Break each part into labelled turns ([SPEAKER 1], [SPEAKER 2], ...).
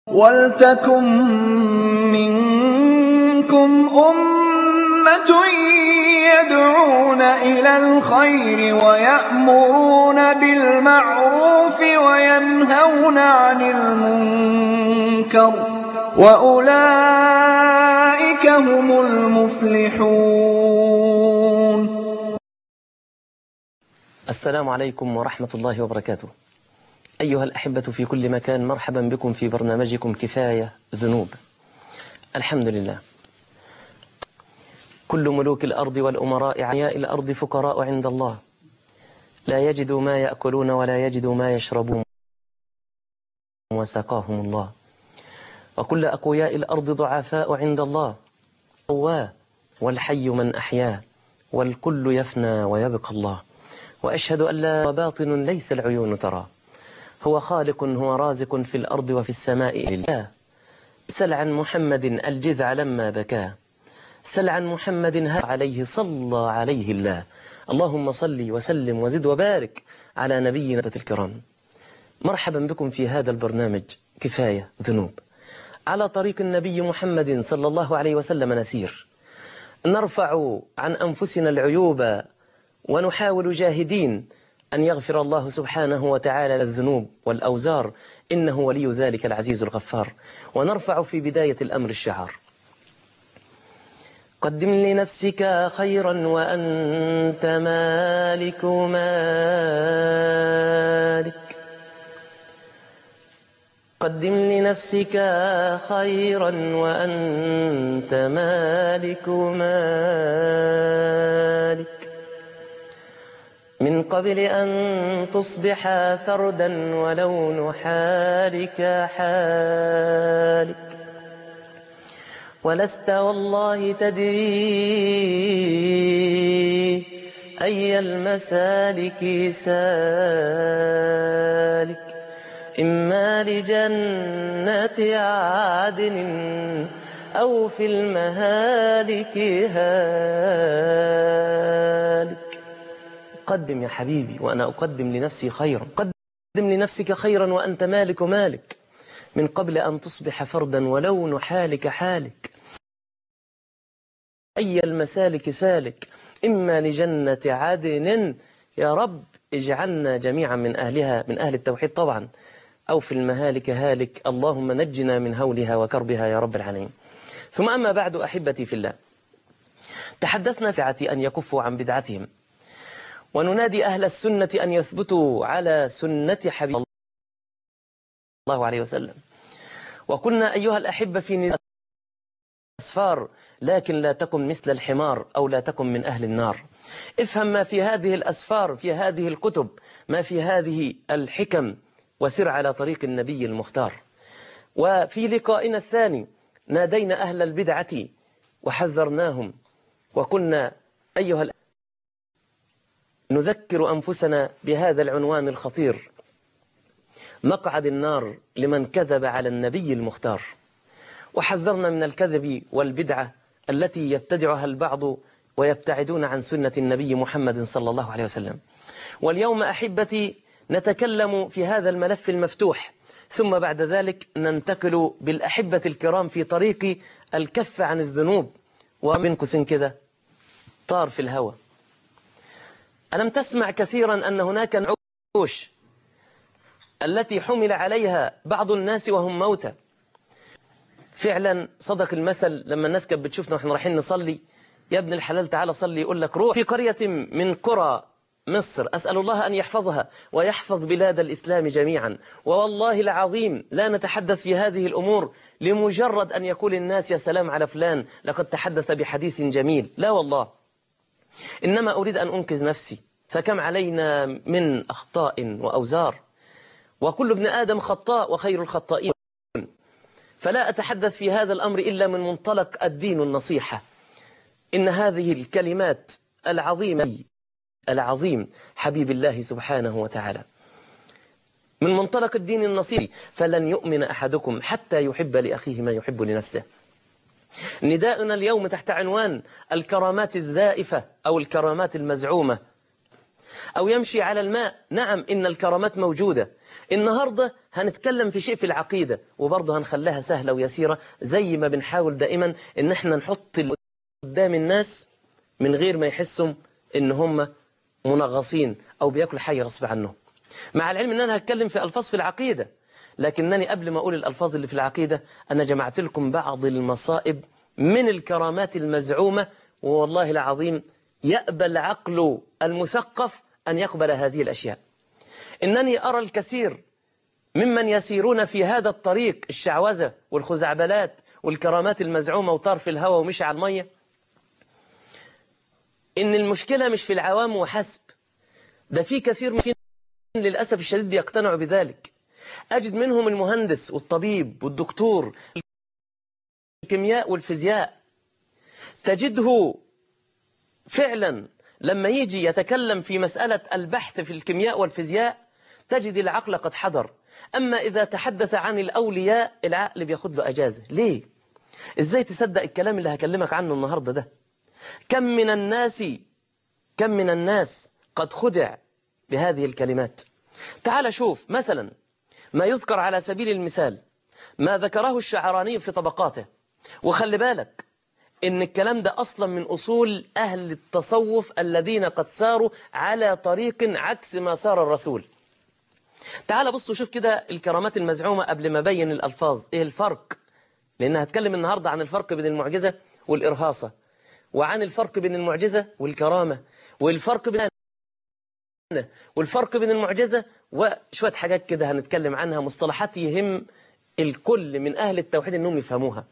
[SPEAKER 1] وَلْتَكُن مِّنكُمْ أُمَّةٌ يَدْعُونَ إِلَى الْخَيْرِ وَيَأْمُرُونَ بِالْمَعْرُوفِ وَيَنْهَوْنَ عَنِ الْمُنكَرِ ۚ وَأُولَٰئِكَ هُمُ الْمُفْلِحُونَ
[SPEAKER 2] السلام عليكم ورحمة الله وبركاته أيها الأحبة في كل مكان مرحبا بكم في برنامجكم كفاية ذنوب الحمد لله كل ملوك الأرض والأمراء عنياء الأرض فقراء عند الله لا يجدوا ما يأكلون ولا يجدوا ما يشربون وسقاهم الله وكل أقوياء الأرض ضعفاء عند الله قواه والحي من أحياه والكل يفنى ويبقى الله وأشهد أن لا باطن ليس العيون ترى هو خالق هو رازق في الأرض وفي السماء لله سل عن محمد الجذع لما بكى سل عن محمد هل عليه صلى عليه الله اللهم صل وسلم وزد وبارك على نبينا الكرام مرحبا بكم في هذا البرنامج كفاية ذنوب على طريق النبي محمد صلى الله عليه وسلم نسير نرفع عن أنفسنا العيوب ونحاول جاهدين أن يغفر الله سبحانه وتعالى الذنوب والأوزار إنه ولي ذلك العزيز الغفار ونرفع في بداية الأمر الشعار قدم لنفسك خيرا وأنت مالك مالك قدم لنفسك خيرا وأنت مالك مالك من قبل أن تصبح فردا ولون حالك حالك ولست والله تدري أي المسالك سالك إما لجنة عدن أو في المهالك هالك قدم يا حبيبي وأنا أقدم لنفسي خيرا قدم لنفسك خيرا وأنت مالك مالك من قبل أن تصبح فردا ولون حالك حالك أي المسالك سالك إما لجنة عدن يا رب اجعلنا جميعا من أهلها من أهل التوحيد طبعا أو في المهالك هالك اللهم نجنا من هولها وكربها يا رب العالمين ثم أما بعد أحبتي في الله تحدثنا في أن يكفوا عن بدعتهم وننادي أهل السنة أن يثبتوا على سنة حبيب الله عليه وسلم وكنا أيها الأحبة في أسفار لكن لا تكن مثل الحمار أو لا تكن من أهل النار افهم ما في هذه الأسفار في هذه الكتب ما في هذه الحكم وسر على طريق النبي المختار وفي لقائنا الثاني نادينا أهل البدعة وحذرناهم وقلنا أيها نذكر أنفسنا بهذا العنوان الخطير مقعد النار لمن كذب على النبي المختار وحذرنا من الكذب والبدعة التي يبتدعها البعض ويبتعدون عن سنة النبي محمد صلى الله عليه وسلم واليوم أحبتي نتكلم في هذا الملف المفتوح ثم بعد ذلك ننتقل بالأحبة الكرام في طريق الكف عن الذنوب ومن كسن كذا طار في الهوى ألم تسمع كثيرا أن هناك نعوش التي حمل عليها بعض الناس وهم موتى فعلا صدق المثل لما الناس كانت بتشوفنا واحنا رايحين نصلي يا ابن الحلال تعالى صلي يقول لك روح في قرية من قرى مصر أسأل الله أن يحفظها ويحفظ بلاد الإسلام جميعا والله العظيم لا نتحدث في هذه الأمور لمجرد أن يقول الناس يا سلام على فلان لقد تحدث بحديث جميل لا والله إنما أريد أن أنقذ نفسي فكم علينا من أخطاء وأوزار وكل ابن آدم خطاء وخير الخطائين فلا أتحدث في هذا الأمر إلا من منطلق الدين النصيحة إن هذه الكلمات العظيمة العظيم حبيب الله سبحانه وتعالى من منطلق الدين النصيحي فلن يؤمن أحدكم حتى يحب لأخيه ما يحب لنفسه نداءنا اليوم تحت عنوان الكرامات الزائفة أو الكرامات المزعومة أو يمشي على الماء نعم إن الكرامات موجودة النهاردة هنتكلم في شيء في العقيدة وبرضه هنخليها سهلة ويسيرة زي ما بنحاول دائما إن احنا نحط ال- قدام الناس من غير ما يحسوا إن هم منغصين أو بياكلوا حاجة غصب عنهم مع العلم ان انا هتكلم في الفاظ في العقيده لكنني قبل ما اقول الالفاظ اللي في العقيده انا جمعت لكم بعض المصائب من الكرامات المزعومه والله العظيم يأبى العقل المثقف ان يقبل هذه الاشياء انني ارى الكثير ممن يسيرون في هذا الطريق الشعوذه والخزعبلات والكرامات المزعومه وطار في الهواء ومشي على الميه ان المشكله مش في العوام وحسب ده في كثير من للأسف الشديد بيقتنعوا بذلك أجد منهم المهندس والطبيب والدكتور الكيمياء والفيزياء تجده فعلا لما يجي يتكلم في مسألة البحث في الكيمياء والفيزياء تجد العقل قد حضر أما إذا تحدث عن الأولياء العقل بياخد له أجازة ليه؟ إزاي تصدق الكلام اللي هكلمك عنه النهاردة ده كم من الناس كم من الناس قد خدع بهذه الكلمات تعال شوف مثلا ما يذكر على سبيل المثال ما ذكره الشعراني في طبقاته وخلي بالك إن الكلام ده أصلا من أصول أهل التصوف الذين قد ساروا على طريق عكس ما سار الرسول تعال بصوا شوف كده الكرامات المزعومة قبل ما بين الألفاظ إيه الفرق لأن هتكلم النهاردة عن الفرق بين المعجزة والإرهاصة وعن الفرق بين المعجزة والكرامة والفرق بين والفرق بين المعجزة وشوية حاجات كده هنتكلم عنها مصطلحات يهم الكل من أهل التوحيد أنهم يفهموها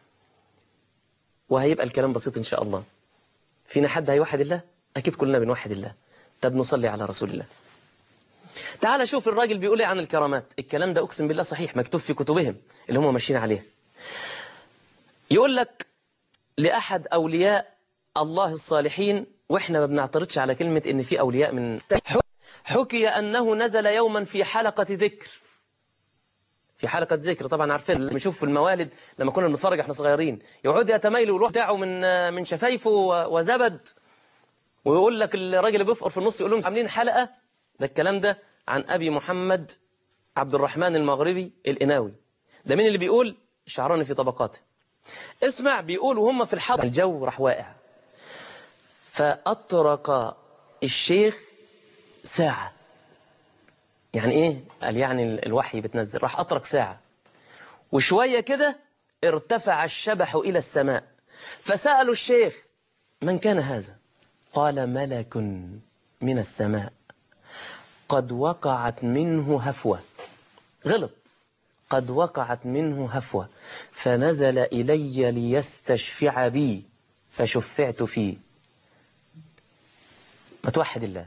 [SPEAKER 2] وهيبقى الكلام بسيط إن شاء الله فينا حد هيوحد الله أكيد كلنا بنوحد الله طب نصلي على رسول الله تعال شوف الراجل بيقول ايه عن الكرامات الكلام ده أقسم بالله صحيح مكتوب في كتبهم اللي هم ماشيين عليه يقول لك لأحد أولياء الله الصالحين وإحنا ما بنعترضش على كلمة إن في أولياء من حكي أنه نزل يوما في حلقة ذكر في حلقة ذكر طبعا عارفين لما نشوف في الموالد لما كنا بنتفرج احنا صغيرين يقعد يتميل ويروح دعوا من من شفايفه وزبد ويقول لك الراجل اللي بيفقر في النص يقول لهم عاملين حلقة ده الكلام ده عن أبي محمد عبد الرحمن المغربي الإناوي ده مين اللي بيقول الشعراني في طبقاته اسمع بيقول وهم في الحضر الجو راح واقع فأطرق الشيخ ساعة يعني ايه قال يعني الوحي بتنزل راح أطرق ساعة وشوية كده ارتفع الشبح إلى السماء فسألوا الشيخ من كان هذا قال ملك من السماء قد وقعت منه هفوة غلط قد وقعت منه هفوة فنزل إلي ليستشفع بي فشفعت فيه ما توحد الله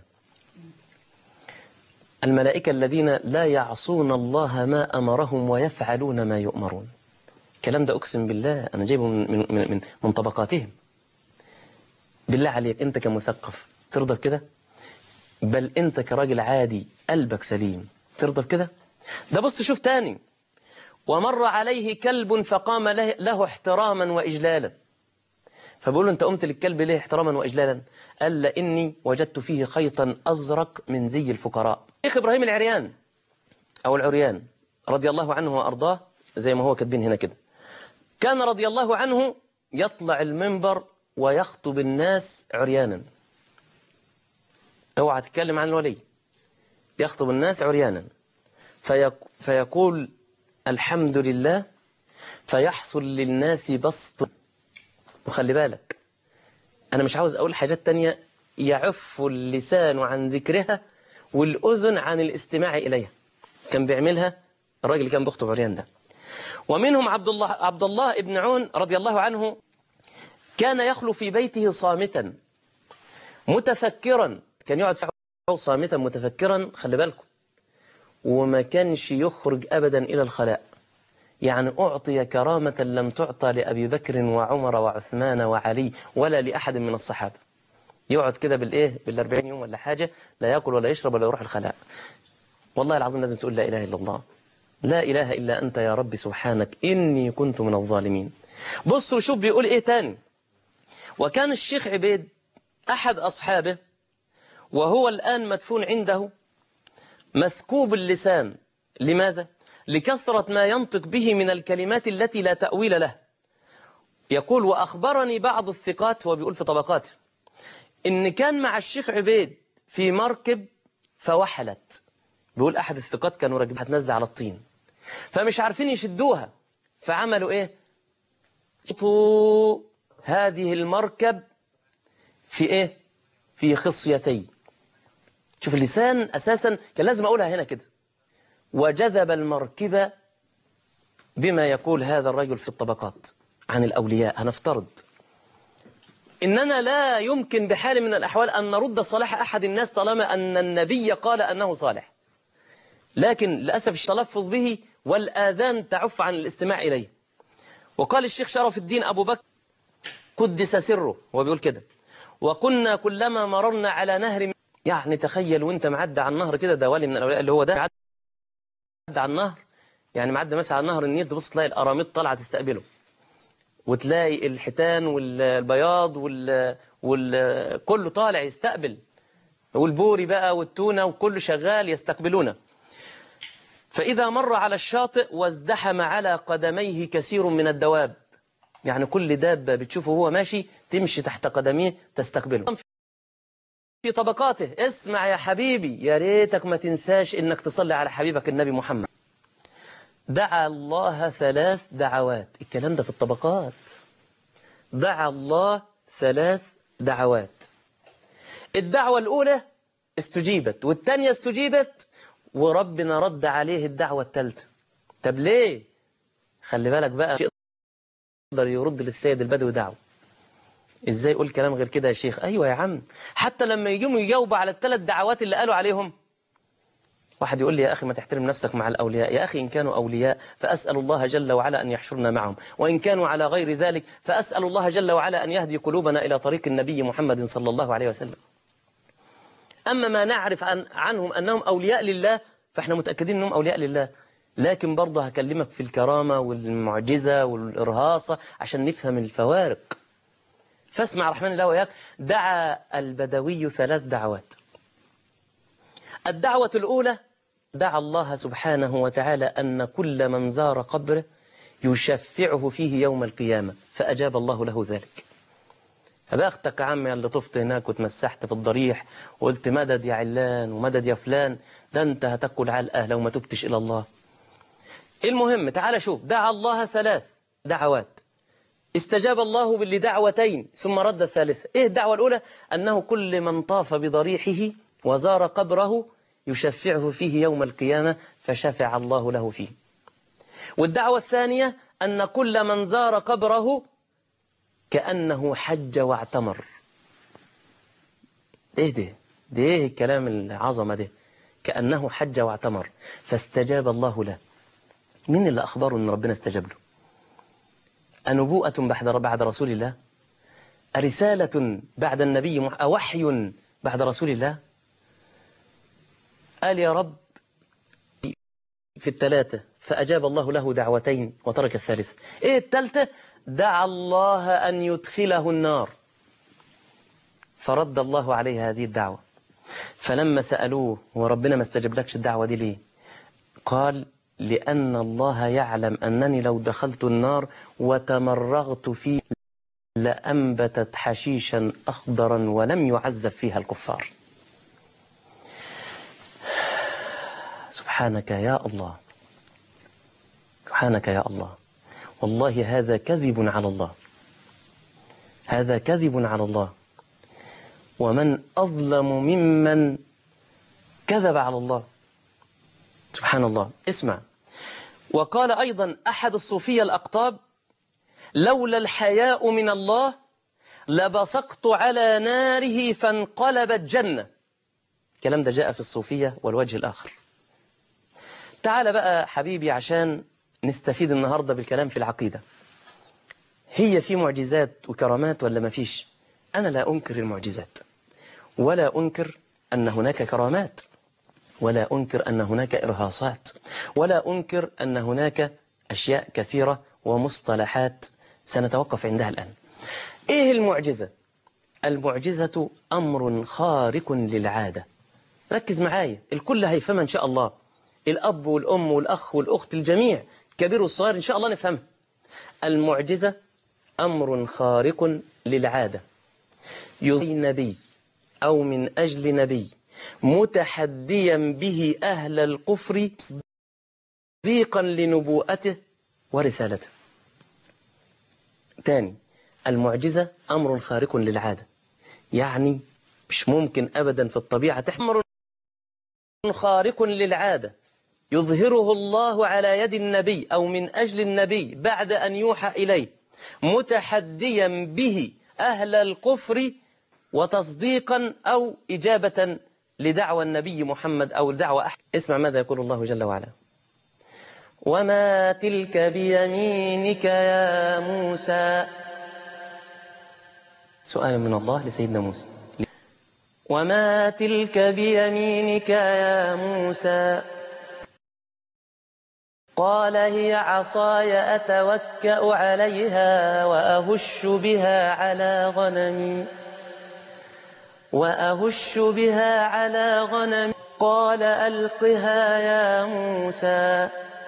[SPEAKER 2] الملائكة الذين لا يعصون الله ما أمرهم ويفعلون ما يؤمرون الكلام ده أقسم بالله أنا جايبه من, من, من, من, من طبقاتهم بالله عليك أنت كمثقف ترضى بكده بل أنت كراجل عادي قلبك سليم ترضى بكده ده بص شوف تاني ومر عليه كلب فقام له, له احتراما وإجلالا فبقول له أنت قمت للكلب ليه احتراما وإجلالا قال لإني وجدت فيه خيطا أزرق من زي الفقراء شيخ إبراهيم العريان أو العريان رضي الله عنه وأرضاه زي ما هو كاتبين هنا كده كان رضي الله عنه يطلع المنبر ويخطب الناس عريانا اوعى تتكلم عن الولي يخطب الناس عريانا فيك فيقول الحمد لله فيحصل للناس بسط وخلي بالك أنا مش عاوز أقول حاجات تانية يعف اللسان عن ذكرها والأذن عن الاستماع إليها كان بيعملها الراجل اللي كان بيخطب عريان ده ومنهم عبد الله عبد الله ابن عون رضي الله عنه كان يخلو في بيته صامتا متفكرا كان يقعد في صامتا متفكرا خلي بالكم وما كانش يخرج أبدا إلى الخلاء يعني أعطي كرامة لم تعطى لأبي بكر وعمر وعثمان وعلي ولا لأحد من الصحابة يقعد كده بالإيه بالأربعين يوم ولا حاجة لا يأكل ولا يشرب ولا يروح الخلاء والله العظيم لازم تقول لا إله إلا الله لا إله إلا أنت يا رب سبحانك إني كنت من الظالمين بصوا شوف بيقول إيه تاني وكان الشيخ عبيد أحد أصحابه وهو الآن مدفون عنده مثكوب اللسان لماذا؟ لكثرة ما ينطق به من الكلمات التي لا تأويل له يقول وأخبرني بعض الثقات هو بيقول في طبقاته إن كان مع الشيخ عبيد في مركب فوحلت بيقول أحد الثقات كانوا راكبين هتنزل على الطين فمش عارفين يشدوها فعملوا إيه حطوا هذه المركب في إيه في خصيتي شوف اللسان أساسا كان لازم أقولها هنا كده وجذب المركبة بما يقول هذا الرجل في الطبقات عن الأولياء هنفترض إننا لا يمكن بحال من الأحوال أن نرد صلاح أحد الناس طالما أن النبي قال أنه صالح لكن للأسف التلفظ به والآذان تعف عن الاستماع إليه وقال الشيخ شرف الدين أبو بكر قدس سره هو بيقول كده وكنا كلما مررنا على نهر يعني تخيل وانت معدى على النهر كده ده ولي من الأولياء اللي هو ده معدى على النهر يعني معدى مثلا على نهر النيل تبص تلاقي الأراميط طالعة تستقبله وتلاقي الحيتان والبياض وال... وال... كله طالع يستقبل والبوري بقى والتونة وكله شغال يستقبلونه فإذا مر على الشاطئ وازدحم على قدميه كثير من الدواب يعني كل دابة بتشوفه هو ماشي تمشي تحت قدميه تستقبله في طبقاته اسمع يا حبيبي يا ريتك ما تنساش انك تصلي على حبيبك النبي محمد دعا الله ثلاث دعوات الكلام ده في الطبقات دعا الله ثلاث دعوات الدعوة الأولى استجيبت والثانية استجيبت وربنا رد عليه الدعوة الثالثة طب ليه خلي بالك بقى يقدر يرد للسيد البدوي دعوة ازاي يقول كلام غير كده يا شيخ ايوه يا عم حتى لما يجوا يجاوبوا على الثلاث دعوات اللي قالوا عليهم واحد يقول لي يا أخي ما تحترم نفسك مع الأولياء يا أخي إن كانوا أولياء فأسأل الله جل وعلا أن يحشرنا معهم وإن كانوا على غير ذلك فأسأل الله جل وعلا أن يهدي قلوبنا إلى طريق النبي محمد صلى الله عليه وسلم أما ما نعرف عن عنهم أنهم أولياء لله فإحنا متأكدين أنهم أولياء لله لكن برضه هكلمك في الكرامة والمعجزة والإرهاصة عشان نفهم الفوارق فاسمع رحمن الله وياك دعا البدوي ثلاث دعوات الدعوة الأولى دعا الله سبحانه وتعالى أن كل من زار قبره يشفعه فيه يوم القيامة فأجاب الله له ذلك فبأختك عمي اللي طفت هناك وتمسحت في الضريح وقلت مدد يا علان ومدد يا فلان ده انت هتاكل علقة لو ما تبتش إلى الله المهم تعال شوف دعا الله ثلاث دعوات استجاب الله لدعوتين ثم رد الثالثة إيه الدعوة الأولى أنه كل من طاف بضريحه وزار قبره يشفعه فيه يوم القيامة فشفع الله له فيه والدعوة الثانية أن كل من زار قبره كأنه حج واعتمر ايه ده ده ايه الكلام العظمة ده كأنه حج واعتمر فاستجاب الله له مين اللي أخبره أن ربنا استجاب له أنبوءة بعد بعد رسول الله أرسالة بعد النبي أوحي بعد رسول الله قال يا رب في الثلاثة فأجاب الله له دعوتين وترك الثالثة إيه الثالثة دعا الله أن يدخله النار فرد الله عليه هذه الدعوة فلما سألوه وربنا ما استجب الدعوة دي ليه قال لأن الله يعلم أنني لو دخلت النار وتمرغت فيه لأنبتت حشيشا أخضرا ولم يعذب فيها الكفار سبحانك يا الله سبحانك يا الله والله هذا كذب على الله هذا كذب على الله ومن أظلم ممن كذب على الله سبحان الله اسمع وقال أيضا أحد الصوفية الأقطاب لولا الحياء من الله لبصقت على ناره فانقلبت جنة الكلام ده جاء في الصوفية والوجه الآخر تعال بقى حبيبي عشان نستفيد النهاردة بالكلام في العقيدة هي في معجزات وكرامات ولا ما فيش أنا لا أنكر المعجزات ولا أنكر أن هناك كرامات ولا أنكر أن هناك إرهاصات ولا أنكر أن هناك أشياء كثيرة ومصطلحات سنتوقف عندها الآن إيه المعجزة المعجزة أمر خارق للعادة ركز معايا الكل هيفهمها إن شاء الله الأب والأم والأخ والأخت الجميع كبير والصغير إن شاء الله نفهمها المعجزة أمر خارق للعادة يزي نبي أو من أجل نبي متحديا به أهل الكفر تصديقا لنبوءته ورسالته تاني المعجزة أمر خارق للعادة يعني مش ممكن أبدا في الطبيعة تحمر خارق للعادة يظهره الله على يد النبي أو من أجل النبي بعد أن يوحى إليه متحديا به أهل الكفر وتصديقا أو إجابة لدعوى النبي محمد أو دعوة أحد اسمع ماذا يقول الله جل وعلا وما تلك بيمينك يا موسى سؤال من الله لسيدنا موسى وما تلك بيمينك يا موسى قال هي عصاي أتوكأ عليها وأهش بها على غنمي وأهش بها على غنمي قال ألقها يا موسى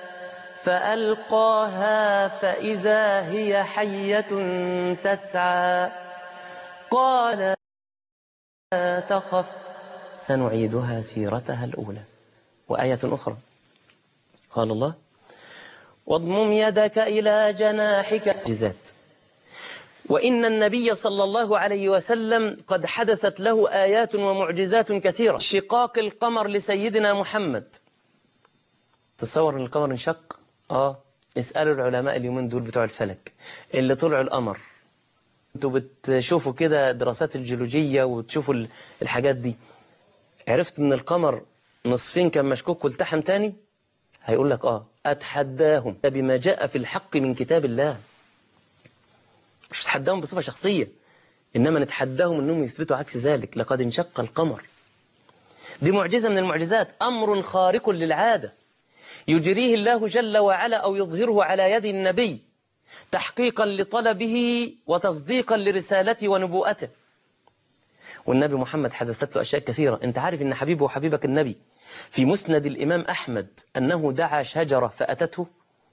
[SPEAKER 2] فألقاها فإذا هي حية تسعى قال لا تخف سنعيدها سيرتها الأولى وآية أخرى قال الله واضمم يدك إلى جناحك جزات وإن النبي صلى الله عليه وسلم قد حدثت له آيات ومعجزات كثيرة شقاق القمر لسيدنا محمد تصور ان القمر انشق اه اسألوا العلماء اليومين دول بتوع الفلك اللي طلعوا القمر انتوا بتشوفوا كده دراسات الجيولوجية وتشوفوا ال- الحاجات دي عرفت ان القمر نصفين كان مشكوك والتحم تاني هيقول لك اه اتحداهم بما جاء في الحق من كتاب الله مش نتحداهم بصفة شخصية إنما نتحداهم أنهم يثبتوا عكس ذلك لقد انشق القمر دي معجزة من المعجزات أمر خارق للعادة يجريه الله جل وعلا أو يظهره على يد النبي تحقيقا لطلبه وتصديقا لرسالته ونبوءته والنبي محمد حدثت له أشياء كثيرة أنت عارف أن حبيبه وحبيبك النبي في مسند الإمام أحمد أنه دعا شجرة فأتته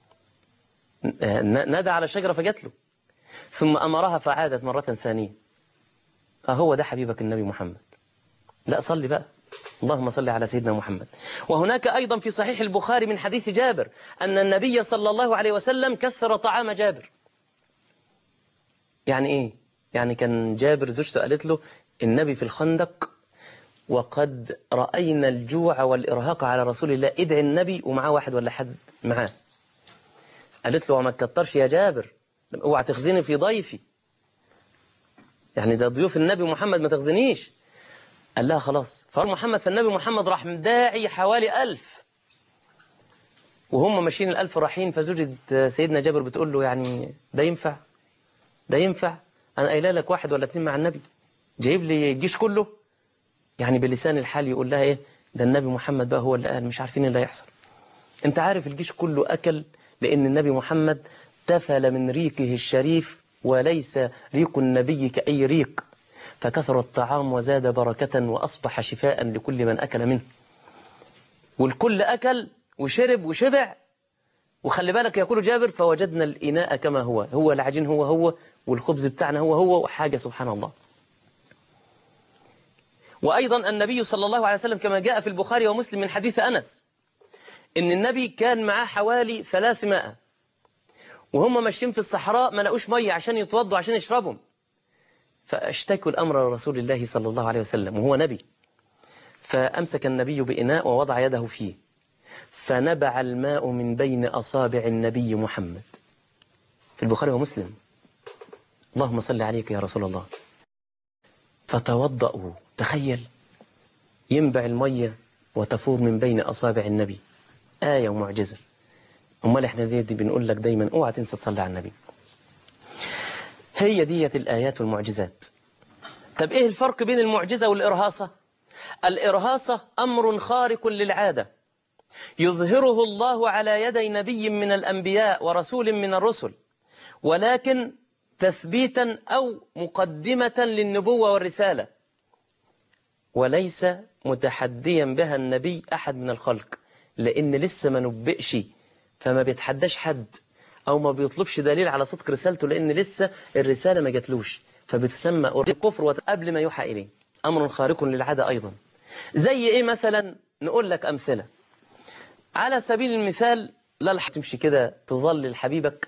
[SPEAKER 2] ن- نادى على شجرة فجت له ثم أمرها فعادت مرة ثانية أهو ده حبيبك النبي محمد لا صلي بقى اللهم صل على سيدنا محمد وهناك أيضا في صحيح البخاري من حديث جابر أن النبي صلى الله عليه وسلم كثر طعام جابر يعني إيه؟ يعني كان جابر زوجته قالت له النبي في الخندق وقد رأينا الجوع والإرهاق على رسول الله ادعي النبي ومعاه واحد ولا حد معاه قالت له وما تكترش يا جابر اوعى تخزني في ضيفي يعني ده ضيوف النبي محمد ما تخزنيش قال لها خلاص فقال محمد فالنبي محمد راح داعي حوالي ألف وهم ماشيين الألف رايحين فزوجة سيدنا جابر بتقول له يعني ده ينفع ده ينفع أنا قايله لك واحد ولا اتنين مع النبي جايب لي الجيش كله يعني بلسان الحال يقول لها ايه ده النبي محمد بقى هو اللي قال مش عارفين اللي هيحصل انت عارف الجيش كله أكل لأن النبي محمد تفل من ريقه الشريف وليس ريق النبي كأي ريق فكثر الطعام وزاد بركة وأصبح شفاء لكل من أكل منه والكل أكل وشرب وشبع وخلي بالك يقول جابر فوجدنا الإناء كما هو هو العجين هو هو والخبز بتاعنا هو هو وحاجة سبحان الله وأيضا النبي صلى الله عليه وسلم كما جاء في البخاري ومسلم من حديث أنس إن النبي كان معاه حوالي 300 وهم ماشيين في الصحراء ما لقوش مية عشان يتوضوا عشان يشربوا فاشتكوا الأمر لرسول الله صلى الله عليه وسلم وهو نبي فأمسك النبي بإناء ووضع يده فيه فنبع الماء من بين أصابع النبي محمد في البخاري ومسلم اللهم صل عليك يا رسول الله فتوضأوا تخيل ينبع المية وتفور من بين أصابع النبي آية ومعجزة أمال إحنا ليه دي بنقول لك دايما اوعى تنسى تصلي على النبي هي ديت الآيات والمعجزات طب إيه الفرق بين المعجزة والإرهاصة الإرهاصة أمر خارق للعادة يظهره الله على يدي نبي من الأنبياء ورسول من الرسل ولكن تثبيتا أو مقدمة للنبوة والرسالة وليس متحديا بها النبي أحد من الخلق لأن لسه ما نبئش فما بيتحداش حد أو ما بيطلبش دليل على صدق رسالته لأن لسه الرسالة ما جاتلوش فبتسمى الكفر قبل ما يوحى إليه أمر خارق للعادة أيضا زي إيه مثلا نقول لك أمثلة على سبيل المثال لا تمشي كده تظلل حبيبك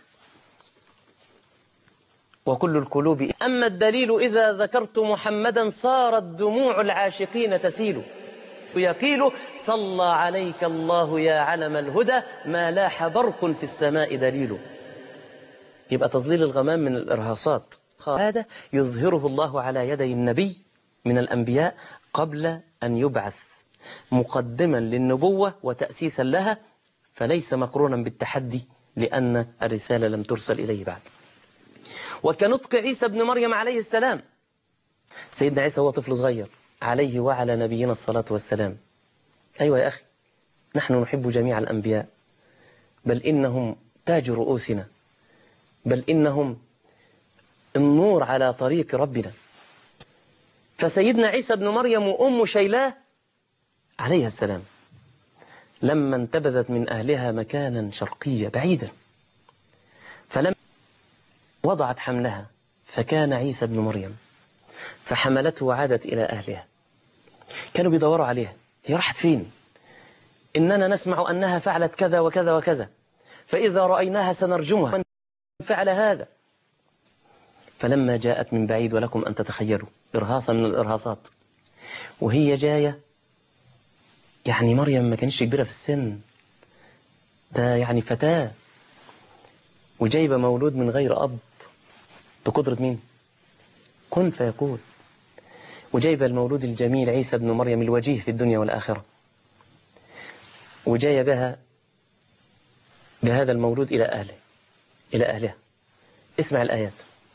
[SPEAKER 2] وكل القلوب أما الدليل إذا ذكرت محمدا صارت دموع العاشقين تسيل يقيل صلى عليك الله يا علم الهدى ما لاح برق في السماء دليل يبقى تظليل الغمام من الإرهاصات هذا يظهره الله على يدي النبي من الأنبياء قبل أن يبعث مقدما للنبوة وتأسيسا لها فليس مقرونا بالتحدي لأن الرسالة لم ترسل إليه بعد وكنطق عيسى ابن مريم عليه السلام سيدنا عيسى هو طفل صغير عليه وعلى نبينا الصلاة والسلام أيوة يا أخي نحن نحب جميع الأنبياء بل إنهم تاج رؤوسنا بل إنهم النور على طريق ربنا فسيدنا عيسى ابن مريم وأم شيلاه عليها السلام لما انتبذت من أهلها مكانا شرقيا بعيدا فلم وضعت حملها فكان عيسى ابن مريم فحملته وعادت إلى أهلها كانوا بيدوروا عليها هي راحت فين إننا نسمع أنها فعلت كذا وكذا وكذا فإذا رأيناها سنرجمها من فعل هذا فلما جاءت من بعيد ولكم أن تتخيلوا إرهاصا من الإرهاصات وهي جاية يعني مريم ما كانش كبيرة في السن ده يعني فتاة وجايبة مولود من غير أب بقدرة مين كن فيكون وجايبة المولود الجميل عيسى بن مريم الوجيه في الدنيا والآخرة وجاية بها بهذا المولود إلى أهله إلى أهلها اسمع الآيات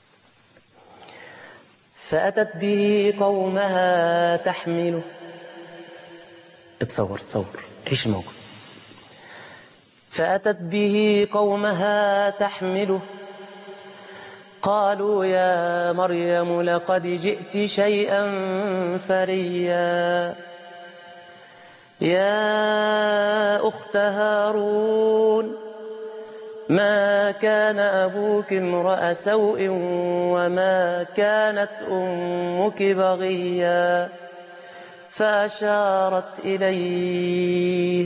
[SPEAKER 2] فأتت به قومها تحمله اتصور اتصور عيش الموقف فأتت به قومها تحمله قالوا يا مريم لقد جئت شيئا فريا يا أخت هارون ما كان أبوك امرأ سوء وما كانت أمك بغيا فأشارت إليه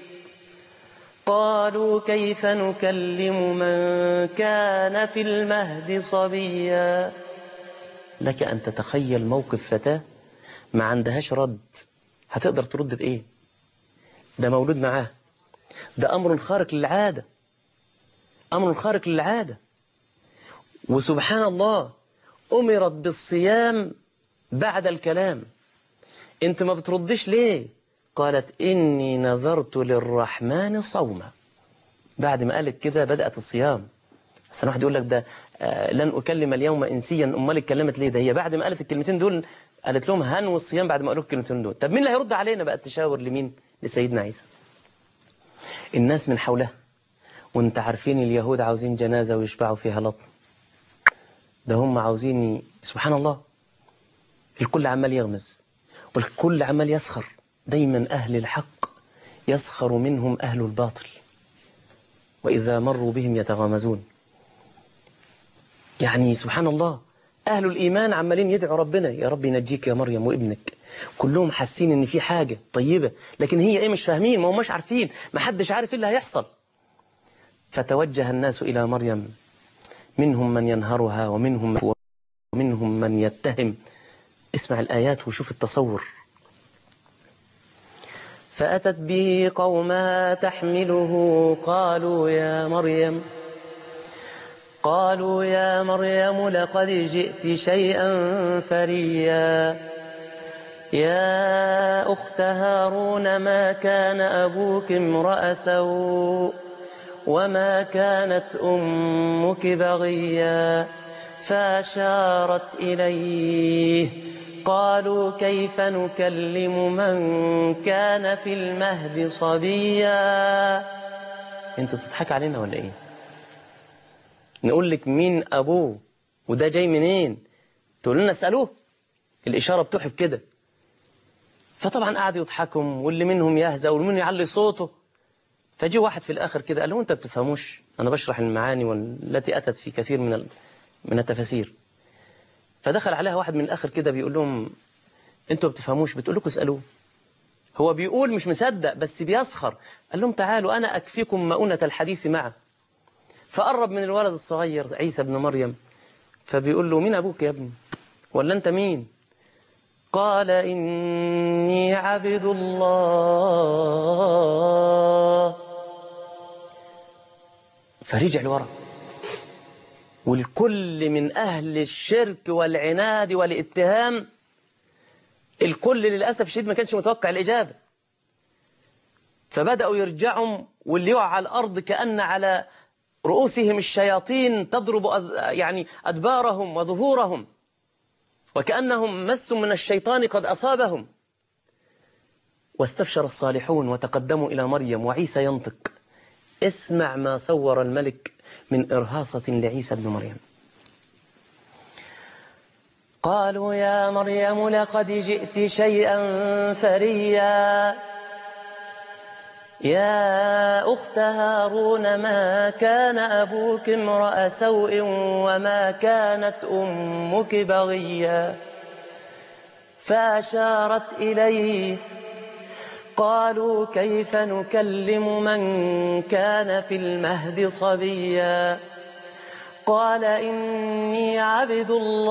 [SPEAKER 2] قالوا كيف نكلم من كان في المهد صبيا لك أن تتخيل موقف فتاة ما عندهاش رد هتقدر ترد بإيه ده مولود معاه ده أمر خارق للعادة أمر خارق للعادة وسبحان الله أمرت بالصيام بعد الكلام أنت ما بتردش ليه قالت إني نذرت للرحمن صوما بعد ما قالت كده بدأت الصيام بس واحد يقول لك ده آه لن أكلم اليوم إنسيا أمال اتكلمت ليه ده هي بعد ما قالت الكلمتين دول قالت لهم هنوا الصيام بعد ما قالوا الكلمتين دول طب مين اللي هيرد علينا بقى تشاور لمين لسيدنا عيسى الناس من حولها وانت عارفين اليهود عاوزين جنازة ويشبعوا فيها لطم ده هم عاوزين سبحان الله الكل عمال يغمز والكل عمال يسخر دايما أهل الحق يسخر منهم أهل الباطل وإذا مروا بهم يتغامزون يعني سبحان الله أهل الإيمان عمالين يدعوا ربنا يا رب ينجيك يا مريم وابنك كلهم حاسين إن في حاجة طيبة لكن هي إيه مش فاهمين ما هماش عارفين ما حدش عارف إيه اللي هيحصل فتوجه الناس إلى مريم منهم من ينهرها ومنهم ومنهم من يتهم اسمع الآيات وشوف التصور فأتت به قومها تحمله قالوا يا مريم قالوا يا مريم لقد جئت شيئا فريا يا أخت هارون ما كان أبوك امرأ سوء وما كانت أمك بغيا فأشارت إليه قالوا كيف نكلم من كان في المهد صبيا انتوا بتضحك علينا ولا ايه نقول لك مين ابوه وده جاي منين تقول لنا اسألوه الإشارة بتوحي بكده فطبعا قعدوا يضحكوا واللي منهم يهزأ واللي منهم يعلي صوته فجي واحد في الآخر كده قال له أنت بتفهموش أنا بشرح المعاني والتي أتت في كثير من ال- من التفاسير فدخل عليها واحد من الآخر كده بيقول لهم أنتوا بتفهموش بتقول لكم اسألوه هو بيقول مش مصدق بس بيسخر قال لهم تعالوا أنا أكفيكم مؤونة الحديث معه فقرب من الولد الصغير عيسى بن مريم فبيقول له مين أبوك يا ابني ولا أنت مين قال إني عبد الله فرجع لورا والكل من أهل الشرك والعناد والاتهام الكل للأسف الشديد ما كانش متوقع الإجابة فبدأوا يرجعوا واللي يقع على الأرض كأن على رؤوسهم الشياطين تضرب أذ- يعني أدبارهم وظهورهم وكأنهم مس من الشيطان قد أصابهم واستبشر الصالحون وتقدموا إلى مريم وعيسى ينطق اسمع ما صور الملك من إرهاصة لعيسى بن مريم قالوا يا مريم لقد جئت شيئا فريا يا أخت هارون ما كان أبوك امرأ سوء وما كانت أمك بغيا فأشارت إليه قالوا كيف نكلم من كان في المهد صبيا قال إني عبد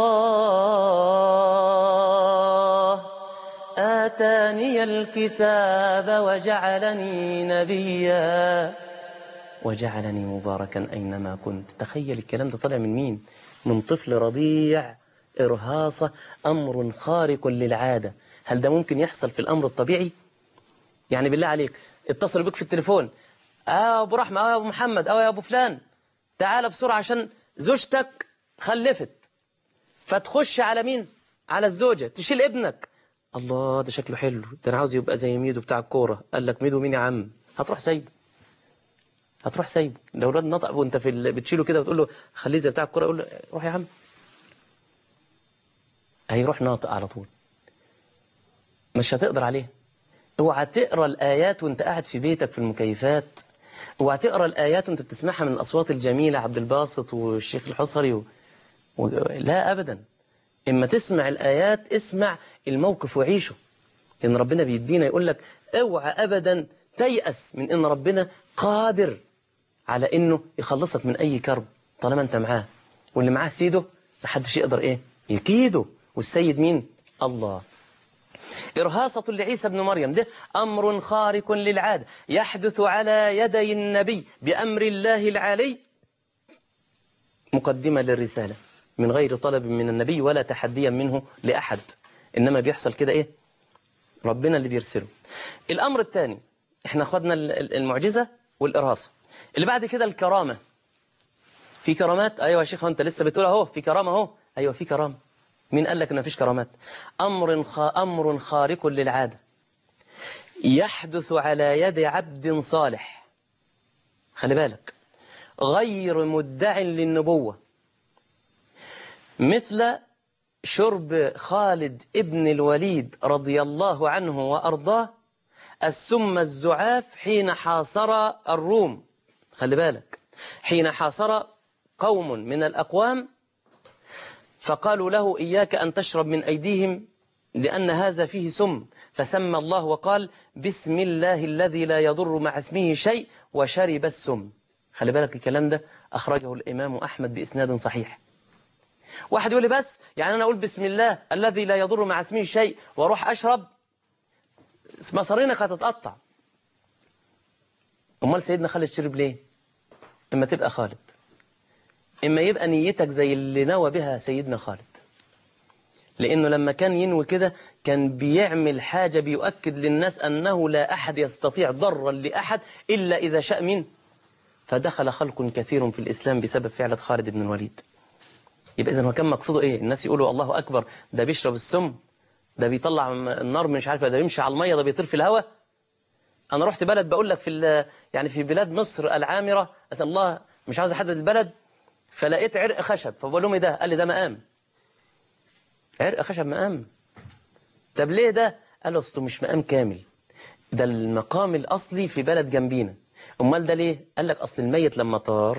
[SPEAKER 2] الله آتاني الكتاب وجعلني نبيا وجعلني مباركا أينما كنت تخيل الكلام ده طالع من مين من طفل رضيع إرهاصة أمر خارق للعادة هل ده ممكن يحصل في الأمر الطبيعي يعني بالله عليك اتصلوا بك في التليفون اه ابو رحمه اه يا ابو محمد اه يا ابو فلان تعال بسرعه عشان زوجتك خلفت فتخش على مين على الزوجه تشيل ابنك الله ده شكله حلو ده انا عاوز يبقى زي ميدو بتاع الكوره قال لك ميدو مين يا عم هتروح سايبه هتروح سايبه لو الواد نطق وانت في ال... بتشيله كده وتقول له خليه زي بتاع الكوره يقول له روح يا عم هيروح ناطق على طول مش هتقدر عليه اوعى تقرا الايات وانت قاعد في بيتك في المكيفات اوعى تقرا الايات وانت بتسمعها من الاصوات الجميله عبد الباسط والشيخ الحصري و... و... لا ابدا اما تسمع الايات اسمع الموقف وعيشه لان ربنا بيدينا يقول لك اوعى ابدا تيأس من ان ربنا قادر على انه يخلصك من اي كرب طالما انت معاه واللي معاه سيده محدش يقدر ايه يكيده والسيد مين الله إرهاصة لعيسى بن مريم ده أمر خارق للعادة يحدث على يدي النبي بأمر الله العلي مقدمة للرسالة من غير طلب من النبي ولا تحديا منه لأحد إنما بيحصل كده إيه ربنا اللي بيرسله الأمر الثاني إحنا خدنا المعجزة والإرهاصة اللي بعد كده الكرامة في كرامات أيوة يا شيخ أنت لسه بتقول أهو في كرامة أهو أيوة في كرامة مين قال لك ان مفيش كرامات امر خ... امر خارق للعاده يحدث على يد عبد صالح خلي بالك غير مدع للنبوه مثل شرب خالد ابن الوليد رضي الله عنه وارضاه السم الزعاف حين حاصر الروم خلي بالك حين حاصر قوم من الاقوام فقالوا له إياك أن تشرب من أيديهم لأن هذا فيه سم فسمى الله وقال بسم الله الذي لا يضر مع اسمه شيء وشرب السم خلي بالك الكلام ده أخرجه الإمام أحمد بإسناد صحيح واحد يقول لي بس يعني أنا أقول بسم الله الذي لا يضر مع اسمه شيء وأروح أشرب مصارينك هتتقطع أمال سيدنا خالد شرب ليه إما تبقى خالد إما يبقى نيتك زي اللي نوى بها سيدنا خالد لأنه لما كان ينوي كده كان بيعمل حاجة بيؤكد للناس أنه لا أحد يستطيع ضرا لأحد إلا إذا شاء من فدخل خلق كثير في الإسلام بسبب فعلة خالد بن الوليد يبقى إذا هو كان مقصوده إيه الناس يقولوا الله أكبر ده بيشرب السم ده بيطلع النار مش عارف ده بيمشي على المية ده بيطير في الهواء أنا رحت بلد بقول لك في يعني في بلاد مصر العامرة أسأل الله مش عاوز أحدد البلد فلقيت عرق خشب فبقول لهم ايه ده قال لي ده مقام عرق خشب مقام طب ليه ده قال له اصله مش مقام كامل ده المقام الاصلي في بلد جنبينا امال ده ليه قال لك اصل الميت لما طار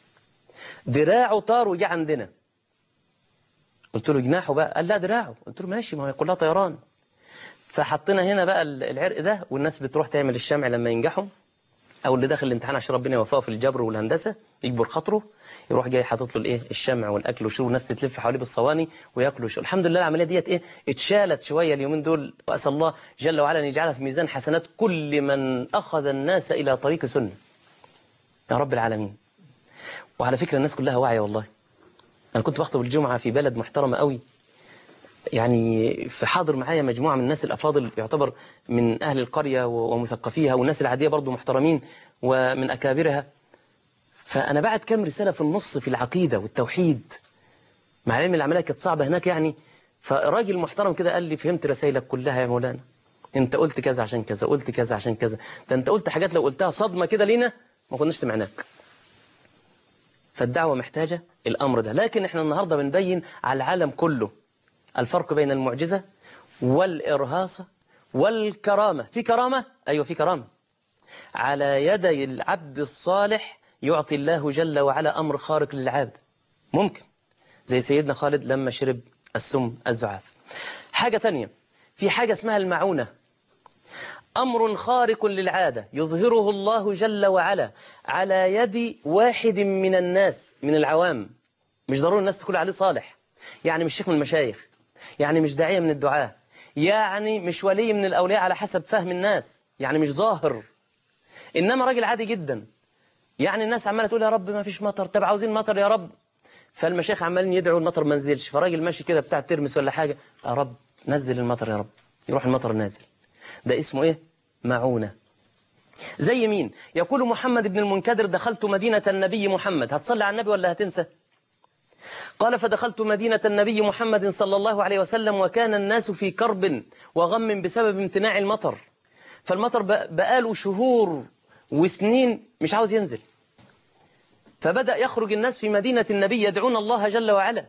[SPEAKER 2] دراعه طار وجه عندنا قلت له جناحه بقى قال لا دراعه قلت له ماشي ما هي كلها طيران فحطينا هنا بقى العرق ده والناس بتروح تعمل الشمع لما ينجحوا او اللي داخل الامتحان عشان ربنا يوفقه في الجبر والهندسه يجبر خاطره يروح جاي حاطط له الايه الشمع والاكل والشرب والناس تتلف حواليه بالصواني وياكلوا ويشربوا الحمد لله العمليه ديت ايه اتشالت شويه اليومين دول واسال الله جل وعلا ان يجعلها في ميزان حسنات كل من اخذ الناس الى طريق سنه يا رب العالمين وعلى فكره الناس كلها واعيه والله انا كنت بخطب الجمعه في بلد محترمه قوي يعني في حاضر معايا مجموعة من الناس الأفاضل يعتبر من أهل القرية ومثقفيها والناس العادية برضو محترمين ومن أكابرها فأنا بعت كم رسالة في النص في العقيدة والتوحيد مع العلم العملية كانت صعبة هناك يعني فراجل محترم كده قال لي فهمت رسائلك كلها يا مولانا انت قلت كذا عشان كذا قلت كذا عشان كذا ده انت قلت حاجات لو قلتها صدمة كده لينا ما كناش سمعناك فالدعوة محتاجة الأمر ده لكن احنا النهاردة بنبين على العالم كله الفرق بين المعجزة والإرهاصة والكرامة في كرامة؟ أيوة في كرامة على يدي العبد الصالح يعطي الله جل وعلا أمر خارق للعبد ممكن زي سيدنا خالد لما شرب السم الزعاف حاجة تانية في حاجة اسمها المعونة أمر خارق للعادة يظهره الله جل وعلا على يد واحد من الناس من العوام مش ضروري الناس تقول عليه صالح يعني مش شيخ من المشايخ يعني مش داعية من الدعاة يعني مش ولي من الأولياء على حسب فهم الناس يعني مش ظاهر إنما راجل عادي جدا يعني الناس عمالة تقول يا رب ما فيش مطر طب عاوزين مطر يا رب فالمشايخ عمالين يدعوا المطر ما نزلش فراجل ماشي كده بتاع ترمس ولا حاجة يا رب نزل المطر يا رب يروح المطر نازل ده اسمه ايه معونة زي مين يقول محمد بن المنكدر دخلت مدينة النبي محمد هتصلي على النبي ولا هتنسى قال فدخلت مدينة النبي محمد صلى الله عليه وسلم وكان الناس في كرب وغم بسبب امتناع المطر فالمطر بقاله شهور وسنين مش عاوز ينزل فبدأ يخرج الناس في مدينة النبي يدعون الله جل وعلا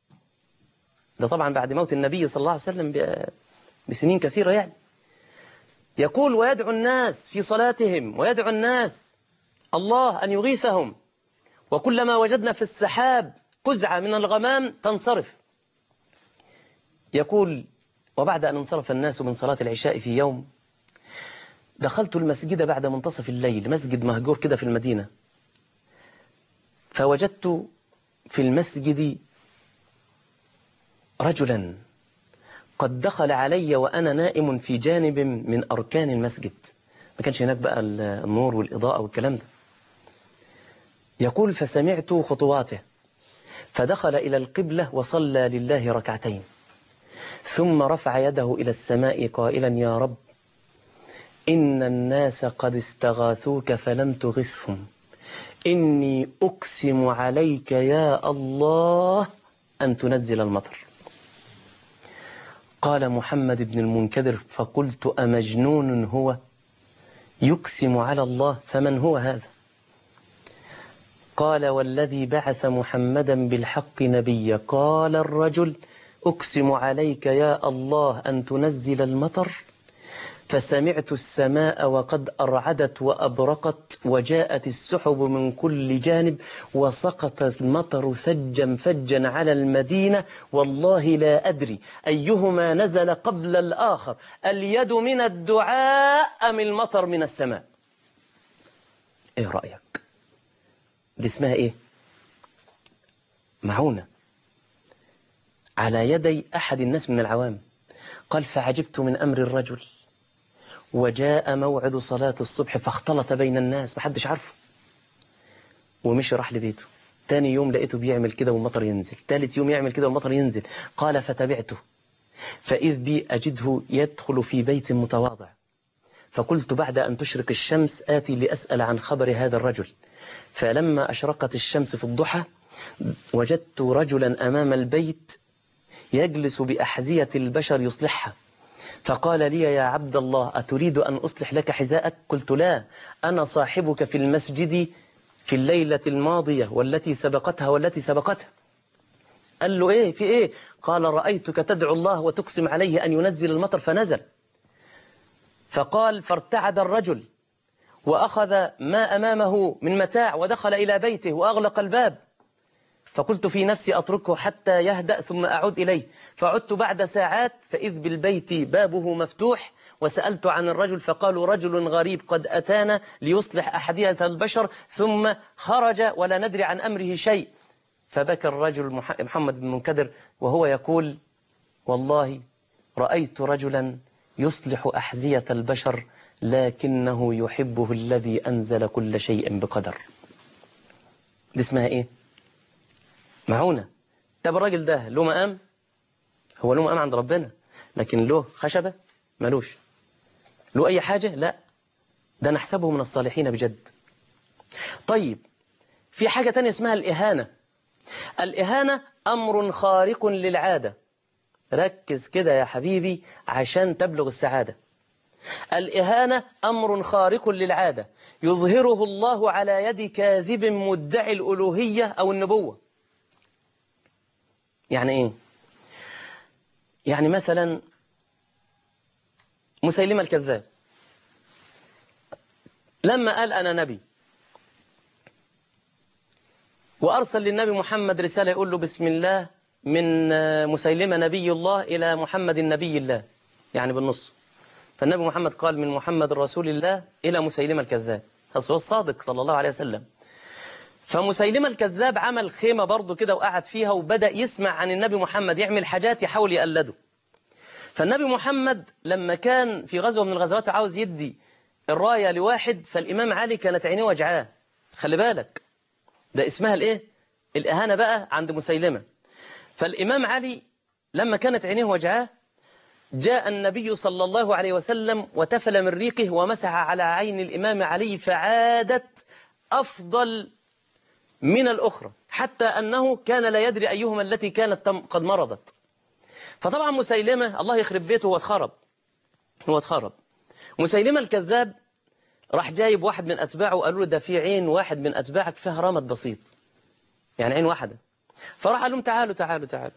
[SPEAKER 2] ده طبعا بعد موت النبي صلى الله عليه وسلم بسنين كثيرة يعني يقول ويدعو الناس في صلاتهم ويدعو الناس الله أن يغيثهم وكلما وجدنا في السحاب قزعة من الغمام تنصرف يقول وبعد أن انصرف الناس من صلاة العشاء في يوم دخلت المسجد بعد منتصف الليل مسجد مهجور كده في المدينة فوجدت في المسجد رجلا قد دخل علي وأنا نائم في جانب من أركان المسجد ما كانش هناك بقى النور والإضاءة والكلام ده يقول فسمعت خطواته فدخل إلى القبلة وصلى لله ركعتين ثم رفع يده إلى السماء قائلا يا رب إن الناس قد استغاثوك فلم تغثهم إني أقسم عليك يا الله أن تنزل المطر قال محمد بن المنكدر فقلت أمجنون هو يقسم على الله فمن هو هذا قال والذي بعث محمدا بالحق نبيا قال الرجل أقسم عليك يا الله أن تنزل المطر فسمعت السماء وقد أرعدت وأبرقت وجاءت السحب من كل جانب وسقط المطر ثجا فجا على المدينة والله لا أدري أيهما نزل قبل الآخر اليد من الدعاء أم المطر من السماء إيه رأيك دي اسمها إيه معونة على يدي أحد الناس من العوام قال فعجبت من أمر الرجل وجاء موعد صلاة الصبح فاختلط بين الناس محدش عارفه ومشي راح لبيته تاني يوم لقيته بيعمل كده والمطر ينزل تالت يوم يعمل كده والمطر ينزل قال فتبعته فإذ بي أجده يدخل في بيت متواضع فقلت بعد أن تشرق الشمس آتي لأسأل عن خبر هذا الرجل فلما أشرقت الشمس في الضحى وجدت رجلا أمام البيت يجلس بأحذية البشر يصلحها فقال لي يا عبد الله أتريد أن أصلح لك حذاءك قلت لا أنا صاحبك في المسجد في الليلة الماضية والتي سبقتها والتي سبقتها قال له إيه في إيه قال رأيتك تدعو الله وتقسم عليه أن ينزل المطر فنزل فقال فارتعد الرجل وأخذ ما أمامه من متاع ودخل إلى بيته وأغلق الباب فقلت في نفسي أتركه حتى يهدأ ثم أعود إليه فعدت بعد ساعات فإذ بالبيت بابه مفتوح وسألت عن الرجل فقالوا رجل غريب قد أتانا ليصلح أحدية البشر ثم خرج ولا ندري عن أمره شيء فبكى الرجل مح- محمد بن منكدر وهو يقول والله رأيت رجلا يصلح أحذية البشر لكنه يحبه الذي أنزل كل شيء بقدر دي اسمها إيه؟ معونة طب الراجل ده له مقام هو له مقام عند ربنا لكن له خشبة ملوش له أي حاجة لا ده نحسبه من الصالحين بجد طيب في حاجة تانية اسمها الإهانة الإهانة أمر خارق للعادة ركز كده يا حبيبي عشان تبلغ السعادة الإهانة أمر خارق للعادة يظهره الله على يد كاذب مدعي الألوهية أو النبوة يعني إيه؟ يعني مثلا مسيلمة الكذاب لما قال أنا نبي وأرسل للنبي محمد رسالة يقول له بسم الله من مسيلمة نبي الله إلى محمد نبي الله يعني بالنص فالنبي محمد قال من محمد رسول الله إلى مسيلمة الكذاب هو الصادق صلى الله عليه وسلم فمسيلمة الكذاب عمل خيمة برضه كده وقعد فيها وبدأ يسمع عن النبي محمد يعمل حاجات يحاول يقلده فالنبي محمد لما كان في غزوة من الغزوات عاوز يدي الراية لواحد فالإمام علي كانت عينيه وجعاه خلي بالك ده اسمها الايه الإهانة بقى عند مسيلمة فالإمام علي لما كانت عينيه وجعاه جاء النبي صلى الله عليه وسلم وتفل من ريقه ومسح على عين الإمام علي فعادت أفضل من الأخرى حتى أنه كان لا يدري أيهما التي كانت تم- قد مرضت فطبعا مسيلمة الله يخرب بيته هو اتخرب هو اتخرب مسيلمة الكذاب راح جايب واحد من أتباعه وقالوا له ده في عين واحد من أتباعك فيها رمد بسيط يعني عين واحدة فراح قال لهم تعالوا تعالوا تعالوا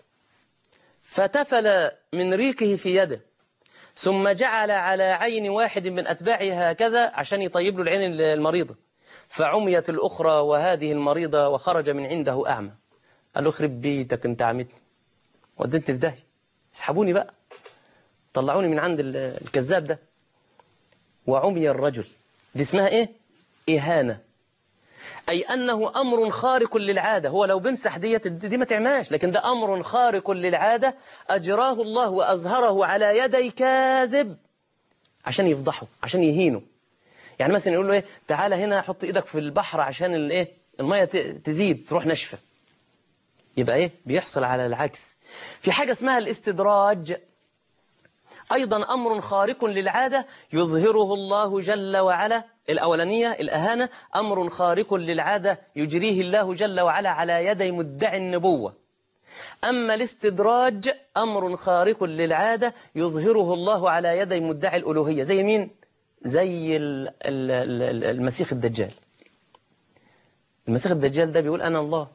[SPEAKER 2] فتفل من ريقه في يده ثم جعل على عين واحد من أتباعه هكذا عشان يطيب له العين المريضة فعميت الأخرى وهذه المريضة وخرج من عنده أعمى قال له خرب بيتك انت عمتني وديتني في داهية اسحبوني بقى طلعوني من عند ال- الكذاب ده وعمي الرجل دي اسمها ايه إهانة أي أنه أمر خارق للعادة هو لو بمسح ديت دي ما تعماش لكن ده أمر خارق للعادة أجراه الله وأظهره على يدي كاذب عشان يفضحه عشان يهينه يعني مثلا يقول له ايه تعالى هنا حط ايدك في البحر عشان الايه الميه ت- تزيد تروح ناشفه يبقى ايه بيحصل على العكس في حاجه اسمها الاستدراج أيضا أمر خارق للعادة يظهره الله جل وعلا الأولانية الأهانة أمر خارق للعادة يجريه الله جل وعلا على يدي مدعي النبوة أما الاستدراج أمر خارق للعادة يظهره الله على يدي مدعي الألوهية زي مين؟ زي ال- ال- ال- المسيح الدجال المسيح الدجال ده بيقول أنا الله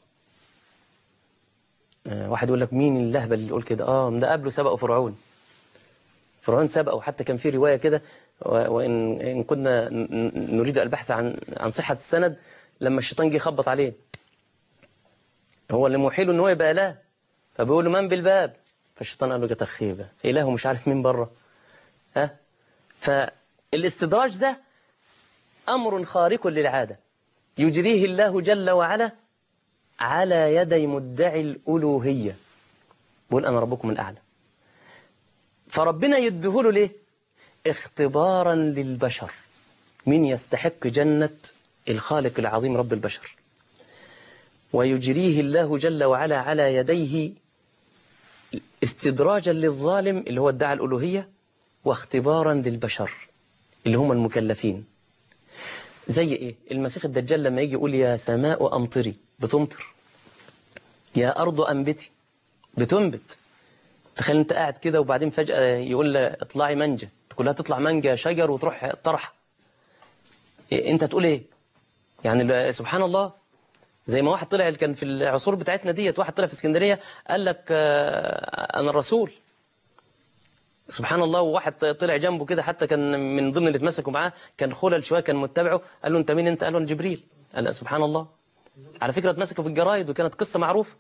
[SPEAKER 2] آه، واحد يقول لك مين اللهبل اللي يقول كده آه ده قبله سبقه فرعون فرعون سبقه وحتى كان في رواية كده و- وإن إن كنا ن- ن- نريد البحث عن عن صحة السند لما الشيطان جه يخبط عليه هو اللي موحيله إن هو يبقى إله فبيقول له من بالباب فالشيطان قال له جت خيبة إله مش عارف مين بره ها فالاستدراج ده أمر خارق للعادة يجريه الله جل وعلا على يدي مدعي الألوهية بيقول أنا ربكم الأعلى فربنا يديهوله ليه اختبارا للبشر من يستحق جنة الخالق العظيم رب البشر ويجريه الله جل وعلا على يديه استدراجا للظالم اللي هو ادعى الألوهية واختبارا للبشر اللي هم المكلفين زي ايه المسيح الدجال لما يجي يقول يا سماء أمطري بتمطر يا أرض أنبتي بتنبت تخيل انت قاعد كده وبعدين فجأة يقول لها اطلعي منجا تقول لها تطلع منجا شجر وتروح طرح إيه انت تقول ايه يعني ال- سبحان الله زي ما واحد طلع كان في العصور بتاعتنا ديت واحد طلع في اسكندرية قال لك آه، أنا الرسول سبحان الله وواحد طلع جنبه كده حتى كان من ضمن اللي اتمسكوا معاه كان خلل شويه كان متبعه قال له انت مين انت قال له أنا جبريل قال له سبحان الله على فكره اتمسكوا في الجرايد وكانت قصه معروفه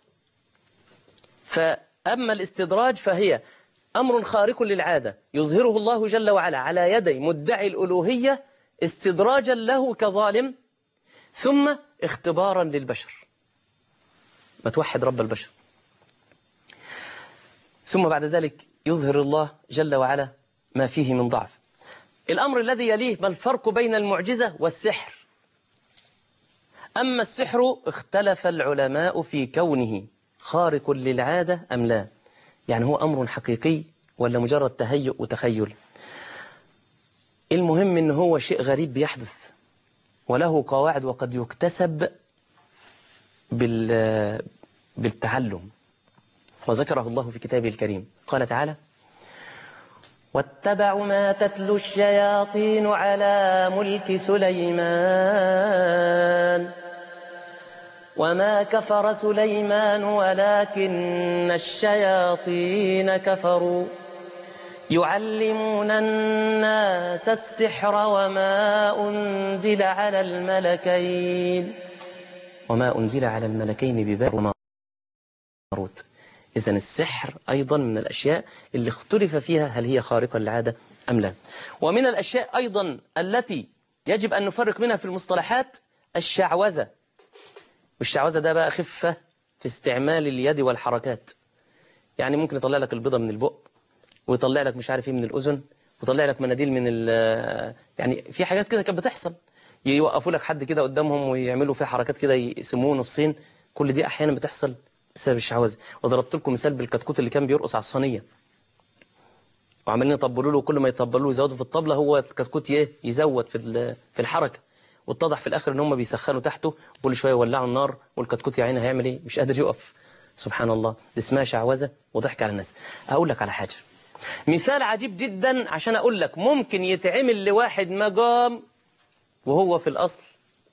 [SPEAKER 2] فاما الاستدراج فهي امر خارق للعاده يظهره الله جل وعلا على يدي مدعي الالوهيه استدراجا له كظالم ثم اختبارا للبشر ما توحد رب البشر ثم بعد ذلك يظهر الله جل وعلا ما فيه من ضعف الأمر الذي يليه ما الفرق بين المعجزة والسحر أما السحر اختلف العلماء في كونه خارق للعادة أم لا يعني هو أمر حقيقي ولا مجرد تهيؤ وتخيل المهم أنه هو شيء غريب بيحدث وله قواعد وقد يكتسب بال بالتعلم وذكره الله في كتابه الكريم قال تعالى واتبعوا ما تتلو الشياطين على ملك سليمان وما كفر سليمان ولكن الشياطين كفروا يعلمون الناس السحر وما أنزل على الملكين وما أنزل على الملكين بباب وماروت إذا السحر أيضا من الأشياء اللي اختلف فيها هل هي خارقة للعادة أم لا ومن الأشياء أيضا التي يجب أن نفرق منها في المصطلحات الشعوذة والشعوذة ده بقى خفة في استعمال اليد والحركات يعني ممكن يطلع لك البيضة من البق ويطلع لك مش عارف ايه من الأذن ويطلع لك مناديل من ال يعني في حاجات كده كانت بتحصل يوقفوا لك حد كده قدامهم ويعملوا فيه حركات كده يسموه نصين كل دي أحيانا بتحصل بسبب الشعوذة وضربت لكم مثال بالكتكوت اللي كان بيرقص على الصينية وعمالين يطبلوا له كل ما يطبلوا له يزودوا في الطبلة هو الكتكوت ايه يزود في ال- في الحركة واتضح في الآخر ان هم بيسخنوا تحته كل شوية يولعوا النار والكتكوت يا عيني هيعمل ايه مش قادر يقف سبحان الله دي اسمها شعوذة وضحك على الناس أقول لك على حاجة مثال عجيب جدا عشان أقول لك ممكن يتعمل لواحد مقام وهو في الأصل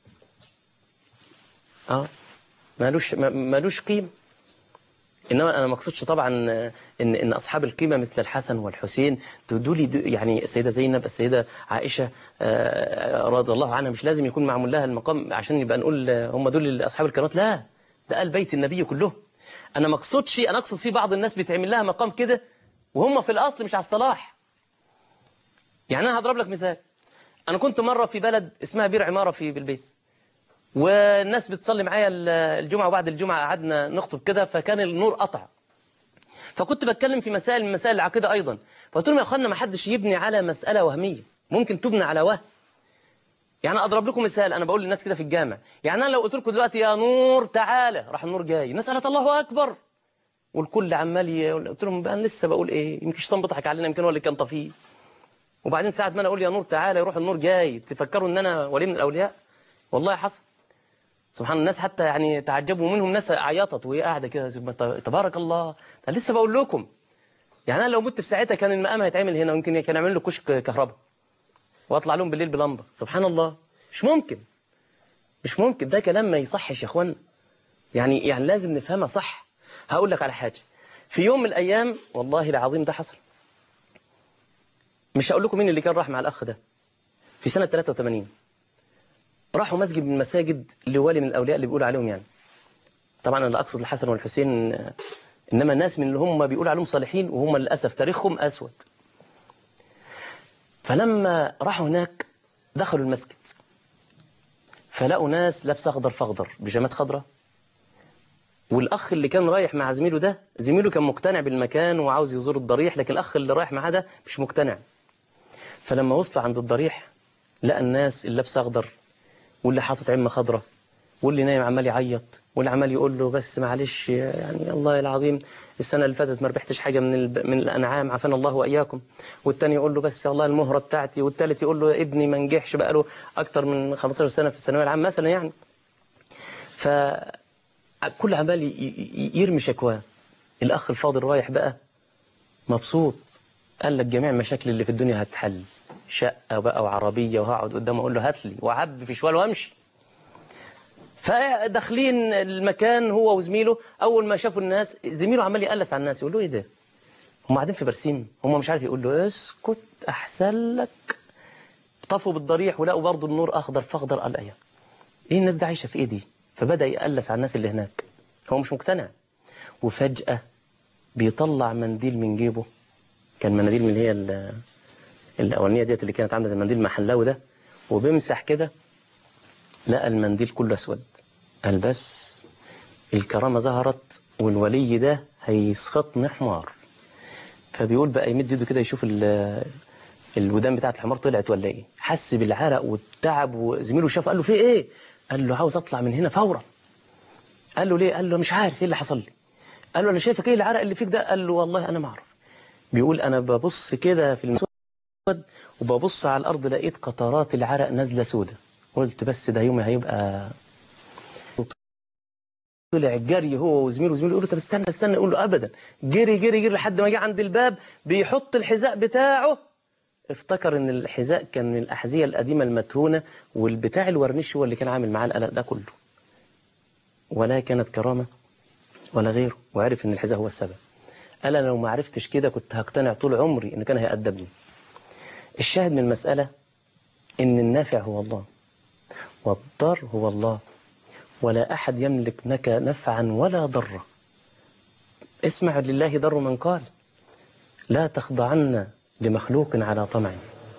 [SPEAKER 2] اه مالوش ما- مالوش قيمة انما انا ما اقصدش طبعا ان ان اصحاب القيمه مثل الحسن والحسين دول دو- يعني السيده زينب السيده عائشه آه، رضي الله عنها مش لازم يكون معمول لها المقام عشان يبقى نقول آه، هم دول اصحاب الكرامات لا ده قال بيت النبي كله انا ما اقصدش انا اقصد في بعض الناس بيتعمل لها مقام كده وهم في الاصل مش على الصلاح يعني انا هضرب لك مثال انا كنت مره في بلد اسمها بير عماره في بلبيس والناس بتصلي معايا ال- الجمعة وبعد الجمعة قعدنا نخطب كده فكان النور قطع فكنت بتكلم في مسائل من مسائل العقيدة أيضا فقلت لهم يا أخوانا ما حدش يبني على مسألة وهمية ممكن تبنى على وهم يعني أضرب لكم مثال أنا بقول للناس كده في الجامع يعني أنا لو قلت لكم دلوقتي يا نور تعالى راح النور جاي الناس قالت الله أكبر والكل عمال ي- قلت لهم بقى أنا لسه بقول إيه يمكن الشيطان بيضحك علينا يمكن هو اللي كان طفيه وبعدين ساعة ما أنا أقول يا نور تعالى يروح النور جاي تفكروا إن أنا ولي من الأولياء والله حصل سبحان الناس حتى يعني تعجبوا منهم ناس عيطت وهي قاعده كده تبارك الله ده لسه بقول لكم يعني انا لو مت في ساعتها كان المقام هيتعمل هنا ويمكن كان يعمل له كشك كهرباء واطلع لهم بالليل بلمبه سبحان الله مش ممكن مش ممكن ده كلام ما يصحش يا اخوانا يعني يعني لازم نفهمها صح هقول لك على حاجه في يوم من الايام والله العظيم ده حصل مش هقول لكم مين اللي كان راح مع الاخ ده في سنه 83 راحوا مسجد من المساجد لولي من الأولياء اللي بيقولوا عليهم يعني طبعا أنا لا أقصد الحسن والحسين آه، إنما الناس من اللي هم بيقولوا عليهم صالحين وهم للأسف تاريخهم أسود فلما راحوا هناك دخلوا المسجد فلقوا ناس لابسه أخضر فأخضر بيجامات خضراء والأخ اللي كان رايح مع زميله ده زميله كان مقتنع بالمكان وعاوز يزور الضريح لكن الأخ اللي رايح معاه ده مش مقتنع فلما وصلوا عند الضريح لقى الناس اللي لابسه أخضر واللي حاطط عمة خضراء واللي نايم عمال يعيط واللي عمال يقول له بس معلش يعني الله العظيم السنة اللي فاتت ما ربحتش حاجة من الب... من الأنعام عافانا الله وإياكم والتاني يقول له بس والله المهرة بتاعتي والتالت يقول له ابني ما نجحش بقى له أكتر من 15 سنة في الثانوية العامة مثلا يعني فكل عمال ي- ي- يرمي شكواه الأخ الفاضل رايح بقى مبسوط قال لك جميع المشاكل اللي في الدنيا هتحل شقة بقى وعربية وهقعد قدامه أقول له هات لي وأعبي في شوال وأمشي فداخلين المكان هو وزميله اول ما شافوا الناس زميله عمال يقلس على الناس يقول له ايه ده هم قاعدين في برسيم هم مش عارف يقول له اسكت احسن لك طفوا بالضريح ولقوا برضه النور اخضر فاخضر قال ايه ايه الناس دي عايشه في ايه دي فبدا يقلس على الناس اللي هناك هو مش مقتنع وفجاه بيطلع منديل من جيبه كان مناديل من اللي هي ال- الاولانيه ديت اللي كانت عامله زي منديل محلاوي ده وبيمسح كده لقى المنديل كله اسود قال بس الكرامه ظهرت والولي ده هيسخطني حمار فبيقول بقى يمد ايده كده يشوف ال- الودان بتاعت الحمار طلعت ولا ايه حس بالعرق والتعب وزميله شافه قال له في ايه قال له عاوز اطلع من هنا فورا قال له ليه قال له مش عارف ايه اللي حصل لي قال له انا شايفك ايه العرق اللي فيك ده قال له والله انا ما اعرف بيقول انا ببص كده في المسود وببص على الارض لقيت قطرات العرق نازله سودة قلت بس ده يومي هيبقى طلع جري هو وزميله وزميله يقول له طب استنى استنى يقول له ابدا جري جري جري لحد ما جه عند الباب بيحط الحذاء بتاعه افتكر ان الحذاء كان من الاحذيه القديمه المتهونه والبتاع الورنيش هو اللي كان عامل معاه القلق ده كله ولا كانت كرامه ولا غيره وعرف ان الحذاء هو السبب قال انا لو ما عرفتش كده كنت هقتنع طول عمري ان كان هيأدبني الشاهد من المسألة إن النافع هو الله والضر هو الله ولا أحد يملك لك نفعا ولا ضرا اسمع لله ضر من قال لا تخضعن لمخلوق على طمع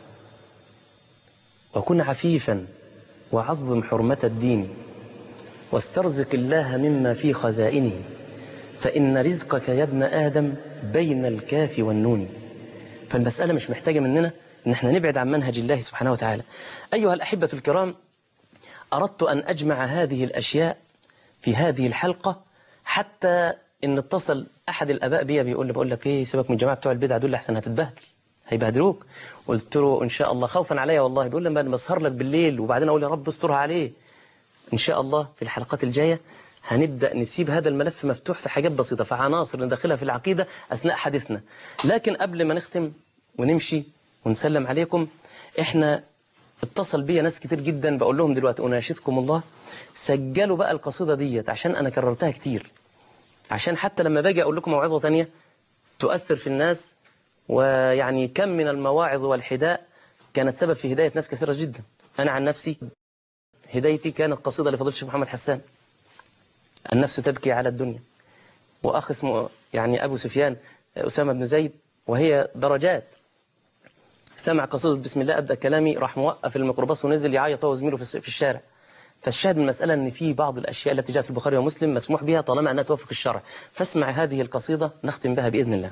[SPEAKER 2] وكن عفيفا وعظم حرمة الدين واسترزق الله مما في خزائنه فإن رزقك يا ابن آدم بين الكاف والنون فالمسألة مش محتاجة مننا ان احنا نبعد عن منهج الله سبحانه وتعالى أيها الأحبة الكرام أردت أن أجمع هذه الأشياء في هذه الحلقة حتى إن اتصل أحد الآباء بيا بيقول لي بقول لك إيه سيبك من الجماعة بتوع البدع دول أحسن هتتبهدل هيبهدلوك قلت له إن شاء الله خوفا عليا والله بيقول لي أنا بسهر لك بالليل وبعدين أقول يا رب استرها عليه إن شاء الله في الحلقات الجاية هنبدأ نسيب هذا الملف مفتوح في حاجات بسيطة في عناصر ندخلها في العقيدة أثناء حديثنا لكن قبل ما نختم ونمشي ونسلم عليكم احنا اتصل بيا ناس كتير جدا بقول لهم دلوقتي اناشدكم الله سجلوا بقى القصيدة ديت عشان انا كررتها كتير عشان حتى لما باجي اقول لكم موعظة تانية تؤثر في الناس ويعني كم من المواعظ والحداء كانت سبب في هداية ناس كثيرة جدا انا عن نفسي هدايتي كانت قصيدة لفضيلة الشيخ محمد حسان النفس تبكي على الدنيا واخ اسمه يعني ابو سفيان اسامة بن زيد وهي درجات سمع قصيدة بسم الله أبدأ كلامي راح موقف الميكروباص ونزل يعيط هو وزميله في الس- في الشارع فالشاهد من المسألة أن في بعض الأشياء التي جاءت في البخاري ومسلم مسموح بها طالما أنها توافق الشرع فاسمع هذه القصيدة نختم بها بإذن الله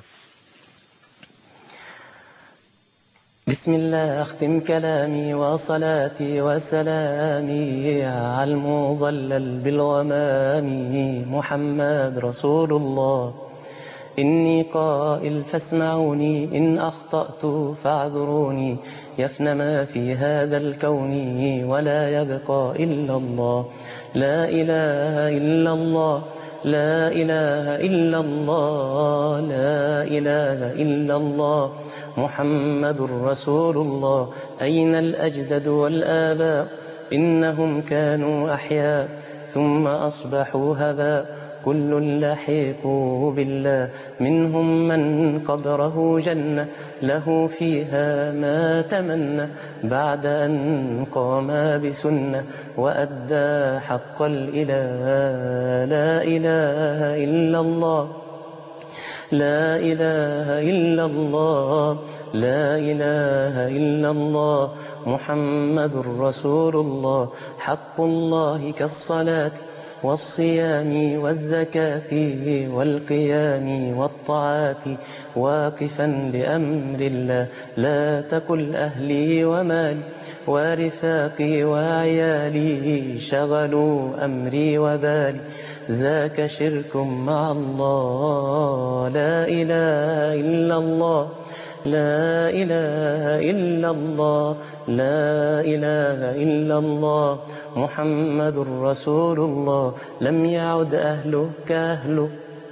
[SPEAKER 2] بسم الله أختم كلامي وصلاتي وسلامي على المضلل بالغمام محمد رسول الله إني قائل فاسمعوني إن أخطأت فاعذروني يفنى ما في هذا الكون ولا يبقى إلا الله لا إله إلا الله لا إله إلا الله لا إله إلا الله محمد رسول الله أين الأجدد والآباء إنهم كانوا أحياء ثم أصبحوا هباء كل لحيق بالله منهم من قبره جنة له فيها ما تمنى بعد أن قام بسنة وأدى حق الإله لا إله إلا الله لا إله إلا الله لا إله إلا الله محمد رسول الله حق الله كالصلاة والصيام والزكاة والقيام والطاعات واقفا لأمر الله لا تقل أهلي ومالي ورفاقي وعيالي شغلوا أمري وبالي ذاك شرك مع الله لا إله إلا الله لا إله إلا الله لا إله إلا الله محمد رسول الله لم يعد أهله كأهله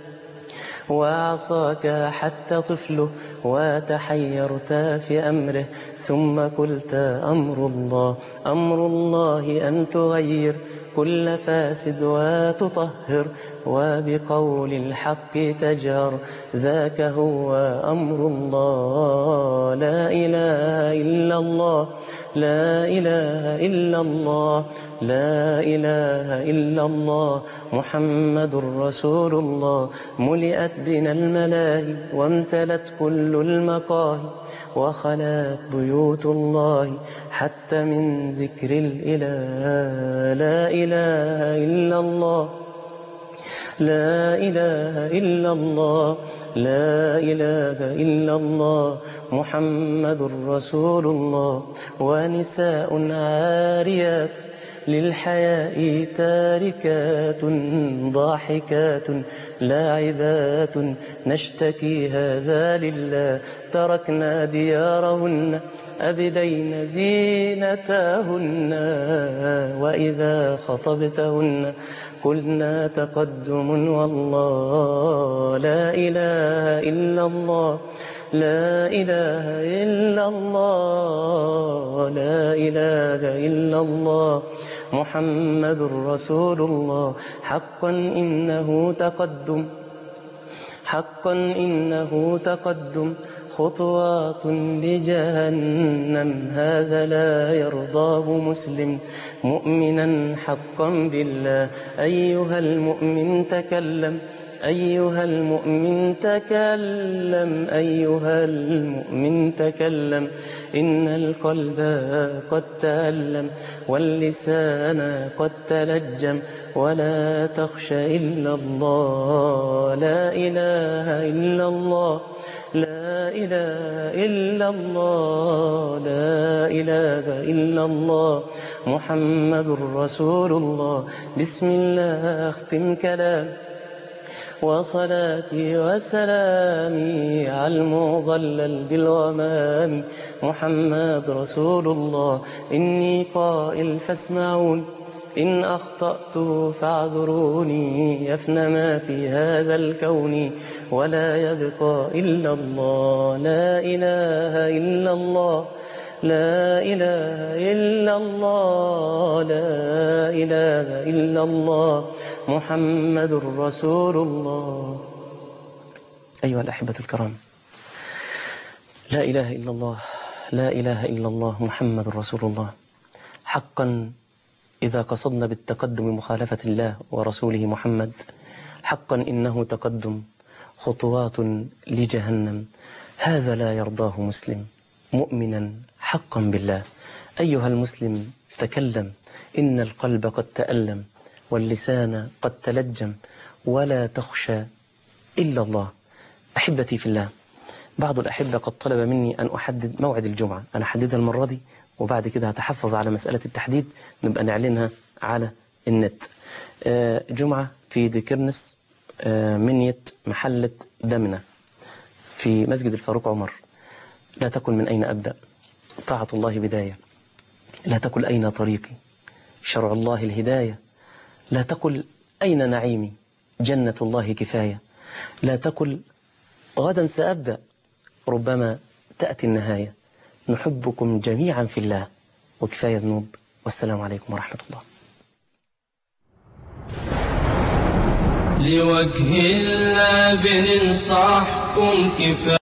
[SPEAKER 2] وعصاك حتى طفله وتحيرت في أمره ثم قلت أمر الله أمر الله أن تغير كل فاسد وتطهر وبقول الحق تجهر ذاك هو أمر الله لا إله إلا الله لا إله إلا الله لا إله إلا الله محمد رسول الله ملئت بنا الملاهي وامتلت كل المقاهي وخلات بيوت الله حتى من ذكر الإله لا إله إلا الله لا إله إلا الله لا إله إلا الله محمد رسول الله ونساء عاريات للحياء تاركات ضاحكات لاعبات نشتكي هذا لله تركنا ديارهن أبدين زينتهن وإذا خطبتهن قلنا تقدم والله لا إله إلا الله لا إله إلا الله لا إله إلا الله محمد رسول الله حقا إنه تقدم حقا إنه تقدم خطوات لجهنم هذا لا يرضاه مسلم مؤمنا حقا بالله أيها المؤمن تكلم أيها المؤمن تكلم أيها المؤمن تكلم إن القلب قد تألم واللسان قد تلجم ولا تخش إلا الله لا إله إلا الله لا إله إلا الله لا إله إلا الله محمد رسول الله بسم الله أختم كلام وصلاتي وسلامي على المظلل بالغمام محمد رسول الله إني قائل فاسمعون إن أخطأت فاعذروني يفنى ما في هذا الكون ولا يبقى إلا الله لا إله إلا الله لا إله إلا الله لا إله إلا الله محمد رسول الله أيها الأحبة الكرام لا إله إلا الله لا إله إلا الله محمد رسول الله حقا إذا قصدنا بالتقدم مخالفة الله ورسوله محمد حقا إنه تقدم خطوات لجهنم هذا لا يرضاه مسلم مؤمنا حقا بالله أيها المسلم تكلم إن القلب قد تألم واللسان قد تلجم ولا تخشى إلا الله أحبتي في الله بعض الأحبة قد طلب مني أن أحدد موعد الجمعة أنا أحددها المرة دي وبعد كده هتحفظ على مسألة التحديد نبقى نعلنها على النت آه، جمعة في ديكرنس آه، منية محلة دمنة في مسجد الفاروق عمر لا تقل من أين أبدأ طاعة الله بداية لا تقل أين طريقي شرع الله الهداية لا تقل أين نعيمي جنة الله كفاية لا تقل غدا سأبدأ ربما تأتي النهاية نحبكم جميعا في الله وكفاية ذنوب والسلام عليكم ورحمة الله
[SPEAKER 3] لوجه الله بننصحكم كفاية